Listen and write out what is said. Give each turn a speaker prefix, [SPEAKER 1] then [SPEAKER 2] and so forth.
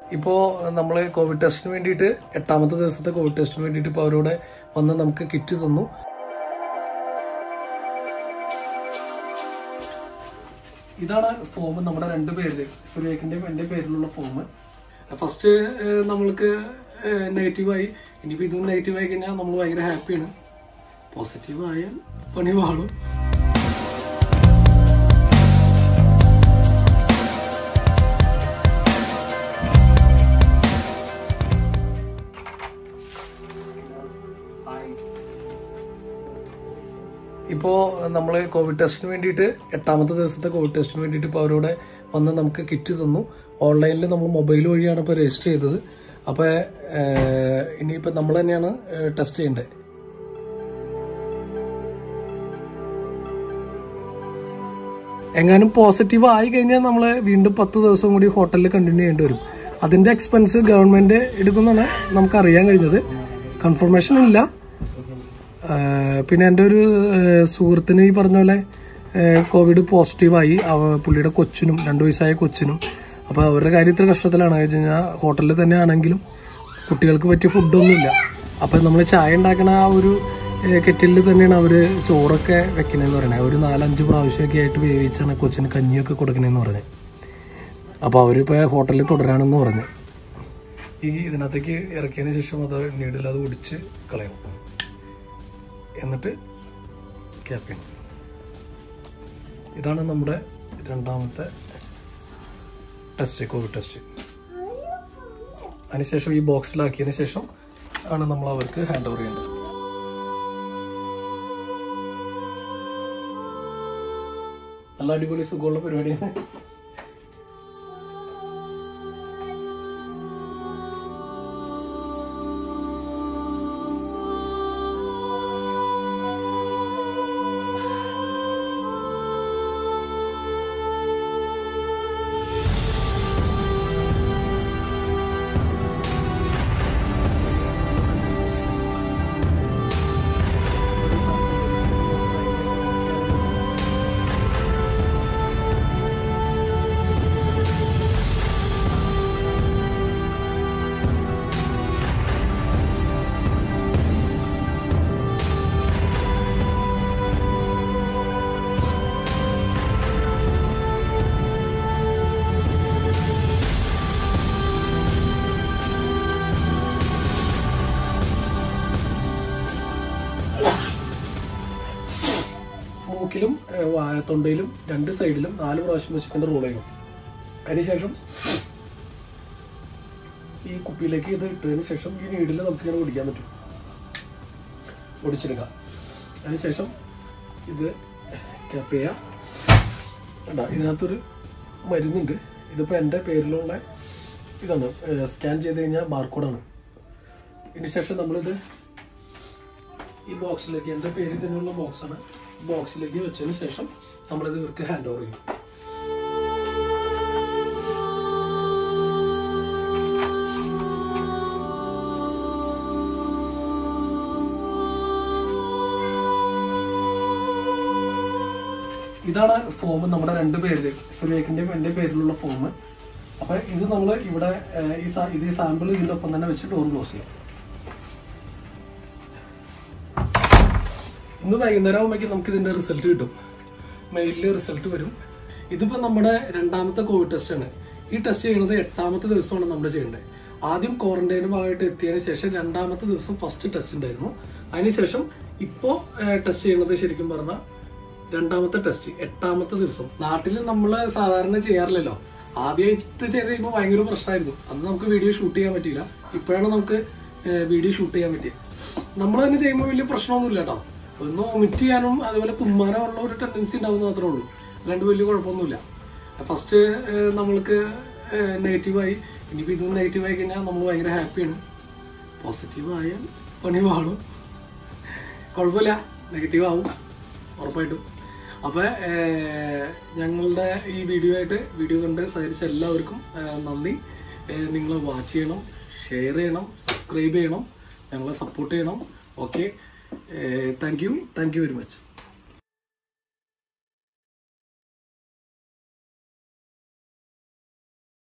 [SPEAKER 1] ഇപ്പോൾ നമ്മൾ കോവിഡ് ടെസ്റ്റിന് വേണ്ടിയിട്ട് എട്ടാമത്തെ ദിവസത്തെ കോവിഡ് ടെസ്റ്റിന് വേണ്ടിയിട്ട് ഇപ്പോൾ അവരോട് വന്ന് നമുക്ക് കിറ്റ് തന്നു ഇതാണ് ഫോം നമ്മുടെ രണ്ട് പേര് സുരേഖിന്റെയും എൻ്റെ പേരിലുള്ള ഫോം ഫസ്റ്റ് നമ്മൾക്ക് നെഗറ്റീവായി ഇനിയിപ്പോൾ ഇതും നെഗറ്റീവ് ആയി കഴിഞ്ഞാൽ നമ്മൾ ഭയങ്കര ഹാപ്പിയാണ് പോസിറ്റീവ് ആയാൽ പണി പാടും ഇപ്പോൾ നമ്മൾ കോവിഡ് ടെസ്റ്റിന് വേണ്ടിയിട്ട് എട്ടാമത്തെ ദിവസത്തെ കോവിഡ് ടെസ്റ്റിന് വേണ്ടിയിട്ട് ഇപ്പോൾ അവരോട് വന്ന് നമുക്ക് കിറ്റ് തന്നു ഓൺലൈനിൽ നമ്മൾ മൊബൈൽ വഴിയാണ് ഇപ്പോൾ രജിസ്റ്റർ ചെയ്തത് അപ്പോൾ ഇനിയിപ്പോൾ നമ്മൾ തന്നെയാണ് ടെസ്റ്റ് ചെയ്യേണ്ടത് എങ്ങാനും പോസിറ്റീവ് ആയി കഴിഞ്ഞാൽ നമ്മൾ വീണ്ടും പത്ത് ദിവസം കൂടി ഹോട്ടലിൽ കണ്ടിന്യൂ ചെയ്യേണ്ടി വരും അതിന്റെ എക്സ്പെൻസ് ഗവൺമെന്റ് എടുക്കുന്നതാണ് നമുക്ക് അറിയാൻ കഴിഞ്ഞത് കൺഫർമേഷൻ ഇല്ല ആഹ് പിന്നെ എൻ്റെ ഒരു ആഹ് സുഹൃത്തിന് ഈ പറഞ്ഞ പോലെ ആഹ് കോവിഡ് പോസിറ്റീവായി അവ പുള്ളിയുടെ കൊച്ചിനും രണ്ടു വയസ്സായ കൊച്ചിനും അപ്പോൾ അവരുടെ കാര്യത്തിൽ കഷ്ടത്തിലാണ് വെച്ച് കഴിഞ്ഞാൽ ഹോട്ടലിൽ തന്നെ ആണെങ്കിലും കുട്ടികൾക്ക് പറ്റിയ ഫുഡൊന്നുമില്ല അപ്പം നമ്മൾ ചായ ഉണ്ടാക്കണ ആ ഒരു കെറ്റിലിൽ തന്നെയാണ് അവർ ചോറൊക്കെ വെക്കണേന്ന് പറയുന്നത് ഒരു നാലഞ്ച് പ്രാവശ്യമൊക്കെ ആയിട്ട് വേവിച്ചാണ് കൊച്ചിന് കഞ്ഞിയൊക്കെ കൊടുക്കണേന്ന് പറഞ്ഞത് അപ്പോൾ അവരിപ്പോൾ ഹോട്ടലിൽ തുടരാണെന്ന് പറഞ്ഞു ഈ ഇതിനകത്തേക്ക് ഇറക്കിയതിന് ശേഷം അത് നീഡിൽ അത് ഒടിച്ച് കളയണം എന്നിട്ട് ക്യാപ്പ് ചെയ്യണം ഇതാണ് നമ്മുടെ രണ്ടാമത്തെ ടെസ്റ്റ് കോവിഡ് ടെസ്റ്റ് അതിനുശേഷം ഈ ബോക്സിലാക്കിയതിന് ശേഷം ആണ് നമ്മൾ അവർക്ക് ഹാൻഡ് ഓവർ ചെയ്യേണ്ടത് നല്ല അടിപൊളി സുഖമുള്ള പരിപാടിയാണ് മൂക്കിലും ഏഹ്, വാ- തൊണ്ടയിലും രണ്ട് സൈഡിലും നാല് പ്രാവശ്യം വെച്ചിട്ട് റോൾ ചെയ്യണം അതിനുശേഷം ഈ കുപ്പിയിലേക്ക് ഇത് ഇട്ടതിന് ശേഷം ഈ നീഡിൽ നമുക്ക് ഇങ്ങനെ ഓടിക്കാൻ പറ്റും ഓടിച്ചെടുക്കാം അതിനുശേഷം ഇത് ക്യാപ്പ് ചെയ്യാം കണ്ടോ ഇതിനകത്തൊരു മരുന്നുണ്ട് ഇതിപ്പോൾ എൻ്റെ പേരിലുള്ള ഇതാണ് സ്കാൻ ചെയ്ത് കഴിഞ്ഞാൽ ബാർകോഡാണ് ഇതിന് ശേഷം നമ്മളിത് ഈ ബോക്സിലേക്ക് എൻ്റെ പേര് തന്നെയുള്ള ബോക്സാണ് ഈ ബോക്സിലേക്ക് വെച്ചതിന് ശേഷം നമ്മളിത് ഇവർക്ക് ഹാൻഡ് ഓവർ ചെയ്യും ഇതാണ് ഫോം നമ്മുടെ രണ്ട് പേരില് സുരേഖിന്റെയും എൻ്റെ പേരിലുള്ള ഫോം അപ്പൊ ഇത് നമ്മൾ ഇവിടെ ഏഹ്, ഈ സാ- ഇത് സാമ്പിൾ ഇതിന്റെ ഒപ്പം തന്നെ വെച്ച് ഡോർ ക്ലോസ് ചെയ്യാം ഇന്ന് വൈകുന്നേരം ആകുമ്പോഴേക്കും നമുക്ക് ഇതിന്റെ റിസൾട്ട് കിട്ടും മെയിലിൽ റിസൾട്ട് വരും ഇതിപ്പോ നമ്മുടെ രണ്ടാമത്തെ കോവിഡ് ടെസ്റ്റ് ആണ് ഈ ടെസ്റ്റ് ചെയ്യുന്നത് എട്ടാമത്തെ ദിവസമാണ് നമ്മൾ ചെയ്യേണ്ടത് ആദ്യം ക്വാറന്റൈന് ഭാഗമായിട്ട് എത്തിയതിനു ശേഷം രണ്ടാമത്തെ ദിവസം ഫസ്റ്റ് ടെസ്റ്റ് ഉണ്ടായിരുന്നു അതിനുശേഷം ഇപ്പോ ടെസ്റ്റ് ചെയ്യുന്നത് ശരിക്കും പറഞ്ഞാൽ രണ്ടാമത്തെ ടെസ്റ്റ് എട്ടാമത്തെ ദിവസം നാട്ടിൽ നമ്മൾ സാധാരണ ചെയ്യാറില്ലല്ലോ ആദ്യമായിട്ട് ചെയ്ത് കഴിയുമ്പോൾ ഭയങ്കര പ്രശ്നമായിരുന്നു അന്ന് നമുക്ക് വീഡിയോ ഷൂട്ട് ചെയ്യാൻ പറ്റിയില്ല ഇപ്പോഴാണ് നമുക്ക് വീഡിയോ ഷൂട്ട് ചെയ്യാൻ പറ്റിയത് നമ്മൾ തന്നെ ചെയ്യുമ്പോൾ വലിയ പ്രശ്നമൊന്നുമില്ല കേട്ടോ ഒന്ന് ഒമിറ്റ് ചെയ്യാനും അതുപോലെ തുമ്മാനോ ഉള്ള ഒരു ടെൻഡൻസി ഉണ്ടാവുന്ന മാത്രമേ ഉള്ളൂ അല്ലാണ്ട് വലിയ കുഴപ്പമൊന്നുമില്ല ഫസ്റ്റ് നമ്മൾക്ക് നെഗറ്റീവായി ഇനിയിപ്പോൾ ഇതും നെഗറ്റീവ് ആയി കഴിഞ്ഞാൽ നമ്മൾ ഭയങ്കര ഹാപ്പിയാണ് പോസിറ്റീവ് ആയാൽ പണി പാടും കുഴപ്പമില്ല നെഗറ്റീവ് ആവും ഉറപ്പായിട്ടും അപ്പൊ ഏർ, ഞങ്ങളുടെ ഈ വീഡിയോ ആയിട്ട് വീഡിയോ കണ്ട് സഹകരിച്ച എല്ലാവർക്കും ഏർ, നന്ദി നിങ്ങൾ വാച്ച് ചെയ്യണം ഷെയർ ചെയ്യണം സബ്സ്ക്രൈബ് ചെയ്യണം ഞങ്ങളെ സപ്പോർട്ട് ചെയ്യണം okay thank you thank you very much